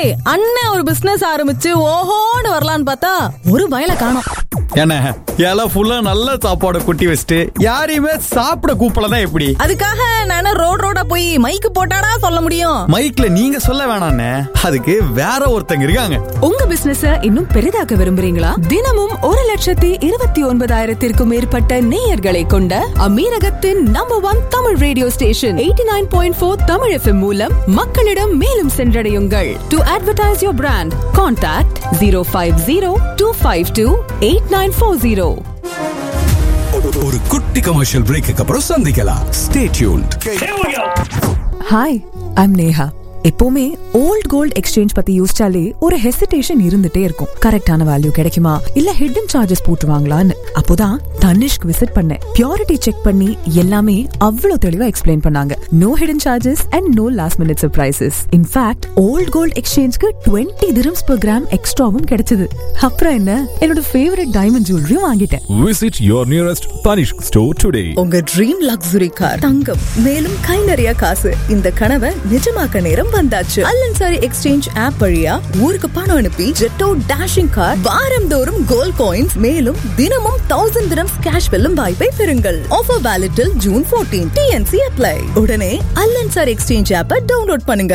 அண்ணன் ஒரு பிசினஸ் ஆரம்பிச்சு ஓஹோன்னு வரலான்னு பார்த்தா ஒரு பயல காணோம் என்ன இலை ஃபுல்லா நல்ல சாப்பாடு கொட்டி வச்சுட்டு யாரையுமே சாப்பிட கூப்பிடலாம் எப்படி அதுக்காக நான் ரோட் ரோடா போய் மைக்கு போட்டாடா சொல்ல முடியும் மைக்ல நீங்க சொல்ல வேணாண்ணே அதுக்கு வேற ஒருத்தங்க இருக்காங்க உங்க பிசினஸ இன்னும் பெரிதாக்க விரும்புறீங்களா தினமும் ஒரு லட்சத்தி இருபத்தி ஒன்பதாயிரத்திற்கும் மேற்பட்ட நேயர்களை கொண்ட அமீரகத்தின் நம்பர் ஒன் தமிழ் radio station eighty nine point four Tamil FM மூலம் மக்களிடம் மேலும் சென்றடையுங்கள் to advertise your brand contact zero five zero two five two eight nine four zero ஒரு குட்டி கமர்ஷியல் பிரேக்கு அப்புறம் சந்திக்கலாம் stay tuned hi I'm Neha எப்பவுமே ஓல்ட் கோல்ட் எக்ஸ்சேஞ்ச் பத்தி யோசிச்சாலே ஒரு ஹெசிடேஷன் இருந்துட்டே இருக்கும் கரெக்டான வேல்யூ கிடைக்குமா இல்ல ஹிடன் சார்ஜஸ் போட்டுருவாங்களான்னு அப்போதான் தனிஷ்க் விசிட் பண்ணேன் பியூரிட்டி செக் பண்ணி எல்லாமே அவ்வளவு தெளிவா எக்ஸ்பிளைன் பண்ணாங்க no hidden charges and no last minute surprises in fact old gold எக்ஸ்சேஞ்ச்க்கு டுவெண்ட்டி dirhams per கிராம் எக்ஸ்ட்ராவும் கிடைச்சது அப்புறம் என்ன என்னோட ஃபேவரட் டைமண்ட் ஜுவல்லரியும் வாங்கிட்டேன் Visit your nearest Tanishq store today. உங்க ட்ரீம் லக்ஸுரி கார் தங்கம் மேலும் கை நிறைய காசு இந்த கனவை நிஜமாக்க நேரம் வந்தாச்சு அல்லன்சாரி எக்ஸ்சேஞ்ச் ஆப் வழியா ஊருக்கு பணம் அனுப்பி ஜெட்டோ டேஷிங் கார் வாரந்தோறும் கோல்ட் காயின்ஸ் மேலும் தினமும் தௌசண்ட் திரம்ஸ் கேஷ் வெல்லும் வாய்ப்பை பெறுங்கள் offer valid till June 14 TNC apply உடனே அல்லன்சாரி எக்ஸ்சேஞ்ச் ஆப்பை டவுன்லோட் பண்ணுங்க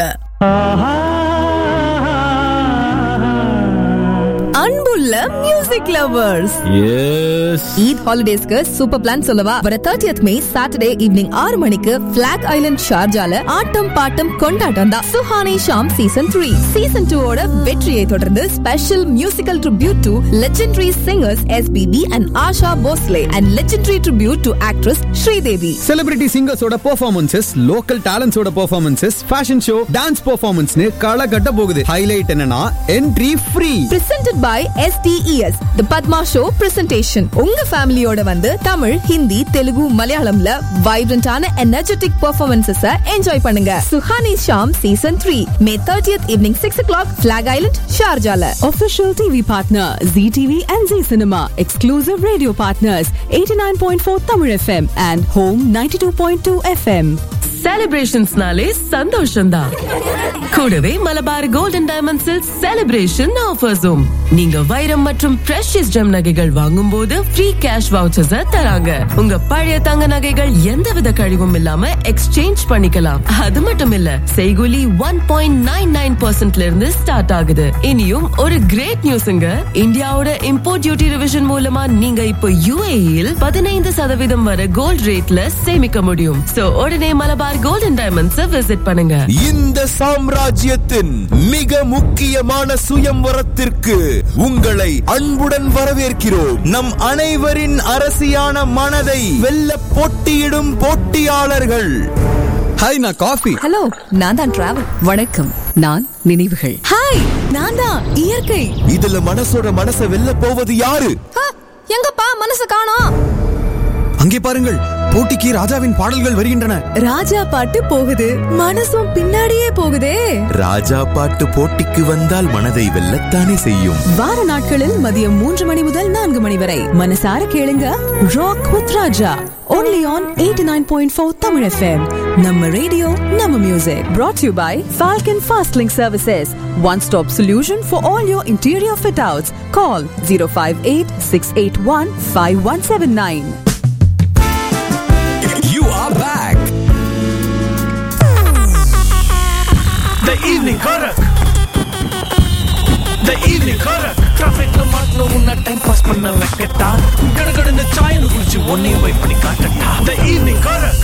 அன்புள்ள மியூசிக் லவர்ஸ் எஸ் ஈத் ஹாலிடேஸ்க்கு சூப்பர் பிளான் சொல்லவா வர 30th மே சாட்டர்டே ஈவினிங் ஆறு மணிக்கு பிளாக் ஐலண்ட் ஷார்ஜால ஆட்டம் பாட்டம் கொண்டாட்டம் தான் Suhani Shaam season three season two ஓட வெற்றியை தொடர்ந்து special musical tribute to legendary singers SPB and Asha Bhosle and legendary tribute to actress Sridevi celebrity சிங்கர்ஸோட பெர்ஃபார்மன்சஸ் லோக்கல் டேலண்ட்ஸோட பெர்ஃபார்மன்சஸ் ஃபேஷன் ஷோ டான்ஸ் பெர்ஃபார்மன்ஸ்னு களை கட்ட போகுது ஹைலைட் என்னன்னா entry free presented by STES The Padma Show presentation உங்க ஃபேமிலியோட வந்து தமிழ் ஹிந்தி தெலுங்கு மலையாளம்ல வைப்ரண்டான எனர்ஜெட்டிக் பெர்ஃபார்மன்சஸ் என்ஜாய் பண்ணுங்க Suhani Shaam season three May thirtieth evening six o'clock black island ஷார்ஜால Official TV partner ZTV and Z Cinema. Exclusive radio partners 89.4 Tamil FM and Home 92.2 FM. செலிப்ரேஷன்ஸ்னாலே சந்தோஷம்தான் கூடவே மலபார் கோல்டன் டைமண்ட்ஸில் செலிப்ரேஷன் ஆஃபர்ஸும் நீங்க வைரம் மற்றும் பிரஷியஸ் ஜெம் நகைகள் வாங்கும் போது ஃப்ரீ கேஷ் வவுச்சர்ஸ் தராங்க உங்க பழைய தங்க நகைகள் எந்தவித கழிவும் இல்லாம எக்ஸ்சேஞ்ச் பண்ணிக்கலாம் அது மட்டும் இல்ல செய்கூலி ஒன் பாயிண்ட் நைன் நைன் பர்சன்ட்ல இருந்து ஸ்டார்ட் ஆகுது இனியும் ஒரு கிரேட் நியூஸ்ங்க இந்தியாவோட இம்போர்ட் டியூட்டி ரிவிஷன் மூலமா நீங்க இப்போ யுஏஇல் பதினைந்து சதவீதம் வரை கோல்ட் ரேட்ல சேமிக்க முடியும் சோ உடனே மலபார் கோல்டன் டைமண்ட்ஸ் விசிட் பண்ணுங்க இந்த சாம்ராஜ்யத்தின் மிக முக்கியமான சுயம்வரத்திற்கு உங்களை அன்புடன் வரவேற்கிறோம் நம் அனைவரின் அரசியான மனதை வெல்ல போட்டியிடும் போட்டியாளர்கள் ஹாய் நான் காஃபி ஹலோ நான் தான் டிராவல் வணக்கம் நான் நினைவுகள் ஹாய் நான் தான் இயற்கை இதுல மனசோட மனசை வெல்ல போவது யாரு எங்கப்பா மனசு காணோம் அங்கே பாருங்கள் போட்டிக்கு ராஜாவின் பாடல்கள் வருகின்றன ராஜா பாட்டு போகுது மனசும் பின்னாடியே போகுதே ராஜா பாட்டு போட்டிக்கு வந்தால் மனதை வெல்லத்தானே செய்யும் வார நாட்களில் மதியம் மூன்று மணி முதல் நான்கு மணி வரை மனசார கேளுங்க rock with Raja only on 89.4 Tamil FM நம்ம ரேடியோ நம்ம music brought to you by Falcon Fast Link Services one stop solution for all your interior fit outs call 058 681 5179 You are back. The evening Korak. The evening Korak. Trafficல மாட்டின உன்ன time pass பண்ண வைக்கட்டா கடகடன்னு சாயல் குடிச்சு ஒன்னையும் போய் பண்ணி காட்டட்டா The evening Korak.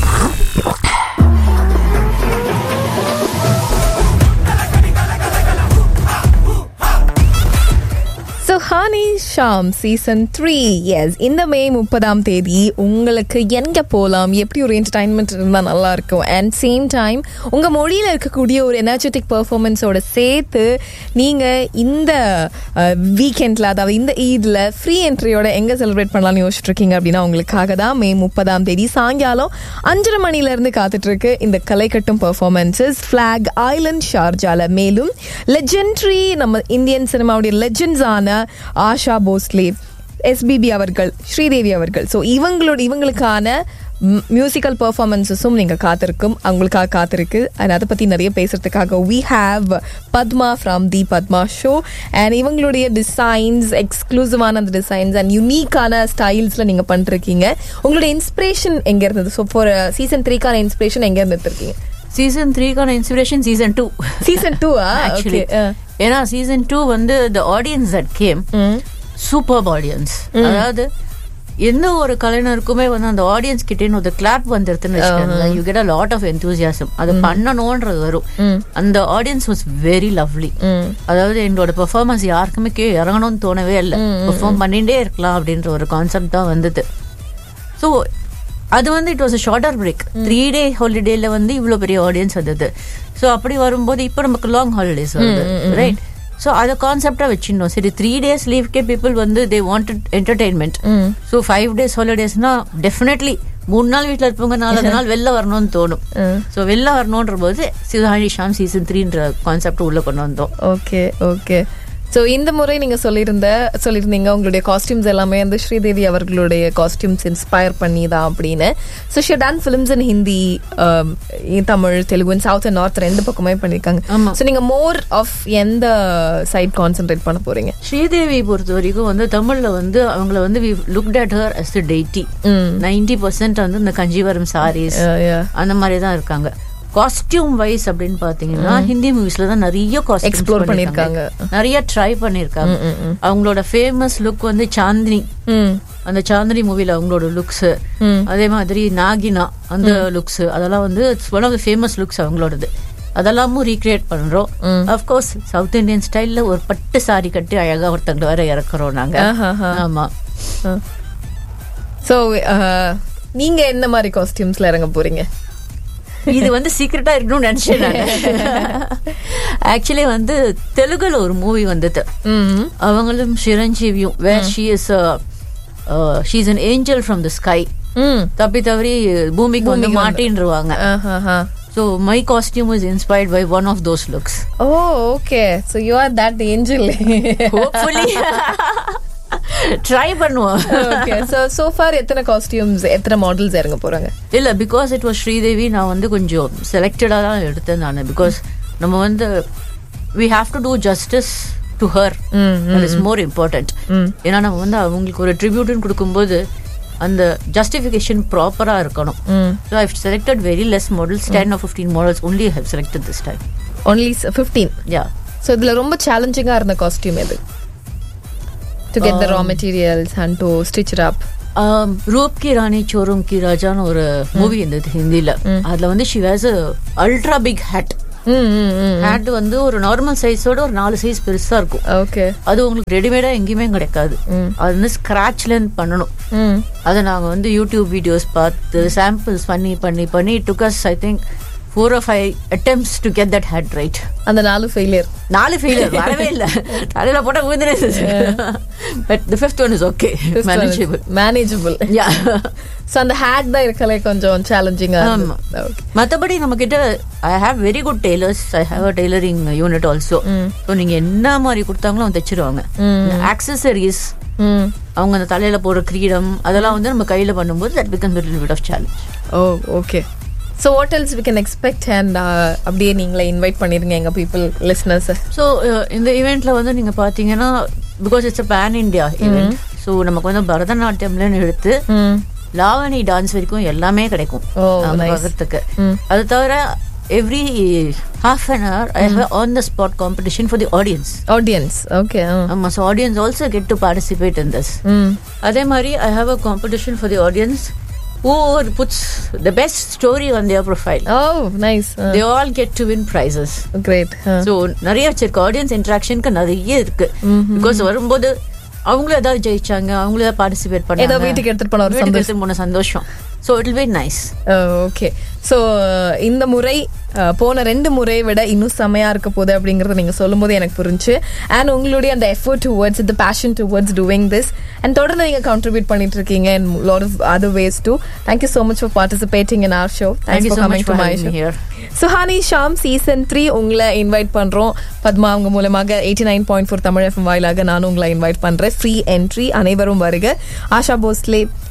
Suhani Shaam season three எஸ் இந்த மே முப்பதாம் தேதி உங்களுக்கு எங்க போகலாம் எப்படி ஒரு என்டர்டைன்மெண்ட் இருந்தால் நல்லா இருக்கும் அண்ட் சேம் டைம் உங்கள் மொழியில் இருக்கக்கூடிய ஒரு எனர்ஜெட்டிக் பர்ஃபார்மன்ஸோட சேர்த்து நீங்கள் இந்த வீக்கெண்டில் அதாவது இந்த ஈதில் ஃப்ரீ என்ட்ரியோட எங்கே செலிப்ரேட் பண்ணலாம்னு யோசிச்சுட்டு இருக்கீங்க அப்படின்னா உங்களுக்காக தான் மே முப்பதாம் தேதி சாயங்காலம் அஞ்சரை மணிலேருந்து காத்துட்ருக்கு இந்த கலை கட்டும் பர்ஃபார்மன்ஸஸ் ஃப்ளாக் ஐலண்ட் ஷார்ஜால மேலும் லெஜெண்ட்ரி நம்ம இந்தியன் சினிமாவுடைய லெஜெண்ட்ஸான ஆஷா போஸ்லே எஸ்பிபி அவர்கள் ஸ்ரீதேவி அவர்கள் ஸோ இவங்களோட இவங்களுக்கான மியூசிக்கல் பெர்ஃபார்மன்ஸஸும் நீங்கள் காத்திருக்கும் அவங்களுக்காக காத்திருக்கு அண்ட் அதை பற்றி நிறைய பேசுறதுக்காக we have Padma from the Padma show and இவங்களுடைய டிசைன்ஸ் எக்ஸ்க்ளூசிவான அந்த டிசைன்ஸ் அண்ட் யூனிக்கான ஸ்டைல்ஸில் நீங்கள் பண்ணிருக்கீங்க உங்களுடைய இன்ஸ்பிரேஷன் எங்கே இருந்தது ஸோ ஃபார் சீசன் த்ரீக்கான இன்ஸ்பிரேஷன் எங்கே இருந்து எடுத்திருக்கீங்க சீசன் த்ரீக்கான inspiration season two season two actually ஏன்னா சீசன் டூ வந்து the audience that came super audience அதாவது எந்த ஒரு கலைஞருக்குமே வந்து அந்த ஆடியன்ஸ் கிட்டேன்னு ஒரு கிளாப் வந்துருதுன்னு வச்சுக்கோங்களேன் you get a lot of enthusiasm அது பண்ணணும்ன்றது வரும் அந்த ஆடியன்ஸ் வாஸ் வெரி லவ்லி அதாவது எங்களோட பெர்ஃபார்மன்ஸ் யாருக்குமே கே இறங்கணும்னு தோணவே இல்லை பெர்ஃபார்ம் பண்ணிட்டே இருக்கலாம் அப்படின்ற ஒரு கான்செப்ட் தான் வந்தது ஸோ அது வந்து it was a shorter break three day ஹாலிடேல வந்து இவ்வளோ பெரிய ஆடியன்ஸ் வந்தது ஸோ அப்படி வரும்போது இப்போ நமக்கு லாங் ஹாலிடேஸ் வருது ரைட் ஸோ அதை கான்செப்டாக வச்சிருந்தோம் சரி த்ரீ டேஸ் லீவ்க்கே பீப்புள் வந்து they wanted entertainment so five days ஹாலிடேஸ்னா டெஃபினெட்லி மூணு நாள் வீட்டில் இருப்பவங்க நாலு நாள் வெளில வரணும்னு தோணும் ஸோ வெளில வரணுன்ற போது சிவஹானி ஷாம் சீசன் த்ரீன்ற கான்செப்ட் உள்ள கொண்டு வந்தோம் ஓகே ஓகே ஸோ இந்த முறை நீங்கள் சொல்லியிருந்த சொல்லியிருந்தீங்க உங்களுடைய காஸ்டியூம்ஸ் எல்லாமே வந்து ஸ்ரீதேவி அவர்களுடைய காஸ்டியூம்ஸ் இன்ஸ்பயர் பண்ணி தான் அப்படின்னு so she done films in Hindi um, in Tamil Telugu south and north ரெண்டு பக்கமே பண்ணியிருக்காங்க ஆமா. ஸோ நீங்கள் மோர் ஆஃப் எந்த சைட் கான்சென்ட்ரேட் பண்ண போறீங்க ஸ்ரீதேவி பொறுத்த வரைக்கும் வந்து தமிழ்ல வந்து அவங்கள வந்து we looked at her as the deity ninety percent வந்து இந்த கஞ்சிவரம் சாரீஸ் Yeah, yeah. அந்த மாதிரி தான் இருக்காங்க காஸ்டியூம் வைஸ் அப்படின்னு பாத்தீங்கன்னா ஹிந்தி மூவிஸ்ல தான் நிறைய காஸ்டியூம் Explore பண்ணிருக்காங்க. நிறைய ட்ரை பண்ணிருக்காங்க அவங்களோட ஃபேமஸ் லுக் வந்து சாந்தினி ம் அந்த சாந்தினி மூவில அவங்களோட லுக்ஸ் அதே மாதிரி நாகினா அந்த லுக்ஸ் அதெல்லாம் வந்து one of the famous looks அவங்களோடது அதெல்லாமும் ரீக்ரியேட் பண்றோம் அஃப்கோர்ஸ் சவுத் இந்தியன் ஸ்டைல்ல ஒரு பட்டு சாரி கட்டி அழகா ஒருத்தங்க வேற இறக்குறோம் நாங்க ஆஹாஹா. ஆமா ஸோ நீங்க எந்த மாதிரி காஸ்டியூம்ஸ்ல இறங்க போறீங்க இது வந்து சீக்கிரட்டா இருக்கணும்னு நினைச்சேன் ஆக்சுவலி வந்து தெலுங்குல ஒரு மூவி வந்தது ம் அவங்களும் சிரஞ்சீவியும் where she is she's an angel from the sky ம் தப்பி தவறி பூமிக்கு வந்து பூமிக்கு வந்து- மாட்டின்றுவாங்க ஆஹாஹா so my costume is inspired by one of those looks oh okay so you are that angel hopefully try பண்ணுவோம் ஓகே ஸோ சோ ஃபார் எத்தனை காஸ்டியூம்ஸ் எத்தனை மாடல்ஸ் இறங்க போறாங்க இல்ல பிகாஸ் இட் வாஸ் ஸ்ரீதேவி நான் வந்து கொஞ்சம் செலக்டடா தான் எடுத்தேன் நான் பிகாஸ் நம்ம வந்து we have to do justice to her is more important ஏன்னா நம்ம வந்து அவங்களுக்கு ஒரு ட்ரிபியூட்னு கொடுக்கும்போது அந்த ஜஸ்டிஃபிகேஷன் ப்ராப்பரா இருக்கணும் so I selected very less models ten or fifteen models only have selected this time only fifteen yeah so இதுல ரொம்ப சேலஞ்சிங்கா இருந்த காஸ்டியூம் எது to get the raw materials and to stitch up Roop Ki Rani சோரும் கி ராஜான்னு ஒரு மூவி இருந்தது ஹிந்தில அதுல வந்து she has ultra big hat ம் ம் ம் ஹேட் வந்து ஒரு நார்மல் சைஸோட ஒரு நாலு சைஸ் பெருசா இருக்கும் ஓகே அது உங்களுக்கு ரெடிமேடா எங்கேயுமே கிடைக்காது அது வந்து ஸ்கிராச்ல இருந்து பண்ணணும் ம் அதை நாங்க வந்து யூடியூப் வீடியோஸ் பார்த்து சாம்பிள்ஸ் பண்ணி பண்ணி பண்ணி டுகஸ் I think four or five attempts to get that hat right அந்த நாலு ஃபெயிலியர் நாலு ஃபெயிலியர் வரவே இல்லை தலையில போட்டா விழுந்துருச்சு but the fifth one is okay manageable manageable yeah so அந்த ஹேட் தான் இருக்கலே கொஞ்சம் சேலஞ்சிங்கா ஆமா. ஓகே மத்தபடி நம்ம கிட்ட I have very good tailors I have a tailoring unit also so நீங்க என்ன மாதிரி கொடுத்தாங்களும் அவங்க தைச்சிருவாங்க ஆக்சசரிஸ் ம் அவங்க அந்த தலையில போடுற கிரீடம் அதெல்லாம் வந்து நம்ம கையில பண்ணும்போது that become little bit of challenge oh okay so what else we can expect and அப்படியே நீங்களே இன்வைட் பண்ணிருங்க எங்க பீப்புள் லிஸ்னர்ஸ் ஸோ இந்த ஈவெண்ட்ல வந்து நீங்க பாத்தீங்கன்னா because it's a pan India event so நமக்கு வந்து பரதநாட்டியம்லன்னு எடுத்து ம் லாவணி டான்ஸ் வரைக்கும் எல்லாமே கிடைக்கும் Oh, நாங்க nice. பார்க்கறதுக்கு அது தவிர every half an hour I have on the spot competition for the audience audience okay ஆமா so audience also get to participate in this ம் அதே மாதிரி I have a competition for the audience who puts the best story on their profile oh nice they all get to win prizes great so நிறைய வச்சிருக்கு audience இன்ட்ராக்ஷனுக்கு நிறைய இருக்கு because வரும்போது அவங்களும் ஏதாவது ஜெயிச்சாங்க அவங்களும் ஏதாவது பார்ட்டிசிபேட் பண்ணாங்க ஏதோ வீட்டுக்கு எடுத்துட்டு போன ஒரு வீட்டுக்கு சந்தோஷம். எடுத்துட்டு போன சந்தோஷம் so it will be nice okay so இந்த முறை அஹ், போன ரெண்டு முறையை விட இன்னும் செமையா இருக்க போகுது அப்படிங்கறத நீங்க சொல்லும்போது எனக்கு புரிஞ்சு அண்ட் உங்களுடைய அந்த எஃபர்ட் டுவர்ட்ஸ் இந்த passion towards doing this and தொடர்ந்து நீங்க கான்ட்ரிபியூட் பண்ணிட்டு இருக்கீங்க and lot of other ways to thank you so much for participating in our show Thank you thanks so for much coming to for my having me show here. Suhani Shaam season three உங்களை இன்வைட் பண்றோம் பத்மா அவங்க மூலமாக eighty nine point four Tamil FM வாயிலாக நானும் உங்களை invite பண்றேன் free entry அனைவரும் வருக ஆஷா போஸ்லே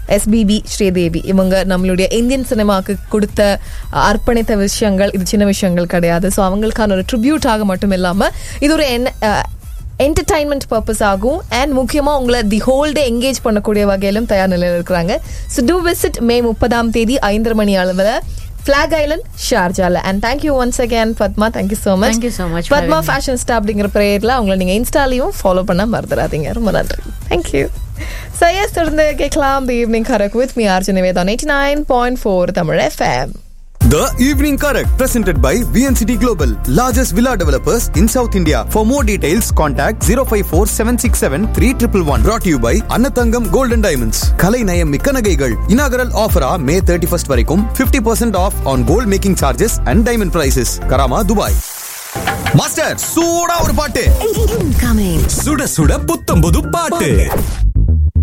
எஸ்பிபி ஸ்ரீதேவி இவங்க நம்மளுடைய இந்தியன் சினிமாவுக்கு கொடுத்த அஹ், அர்ப்பணித்த விஷயங்கள் இது சின்ன விஷயங்கள் கிடையாது ஸோ அவங்களுக்கான ஒரு ட்ரிபியூட்டாக மட்டும் இல்லாமல் இது ஒரு என்ன என்டர்டைன்மெண்ட் பர்பஸ் ஆகும் அண்ட் முக்கியமாக உங்களை தி ஹோல் டே என்கேஜ் பண்ணக்கூடிய வகையிலும் தயார் நிலையில் இருக்கிறாங்க ஸோ டூ விசிட் மே முப்பதாம் தேதி ஐந்தரை மணி அளவில் ஃபிளாக் ஐலண்ட் ஷார்ஜால and thank you once again Padma thank you so much Thank you so much for Padma having me. Fashion ஸ்டா அப்படிங்கிற ப்ரேயரில் அவங்களை நீங்கள் இன்ஸ்டாலையும் ஃபாலோ பண்ண மறந்துடாதீங்க ரொம்ப நன்றி தேங்க்யூ சையஸ் தொடர்ந்து கேட்கலாம் the evening correct with me RJ Nivetha eighty nine point four Tamil FM The Evening Correct, presented by VNCT Global, largest villa developers in South India. For more details, contact 054 767 3111. Brought to you by Annathangam Golden Diamonds. Kalai Nayam Mikka Nagaigal. Inaugural offer ah May 31st வரைக்கும் 50% off on gold making charges and diamond prices. Karama, Dubai. Master சூடா ஒரு பாட்டு சுட சுட புத்தம் புது பாட்டு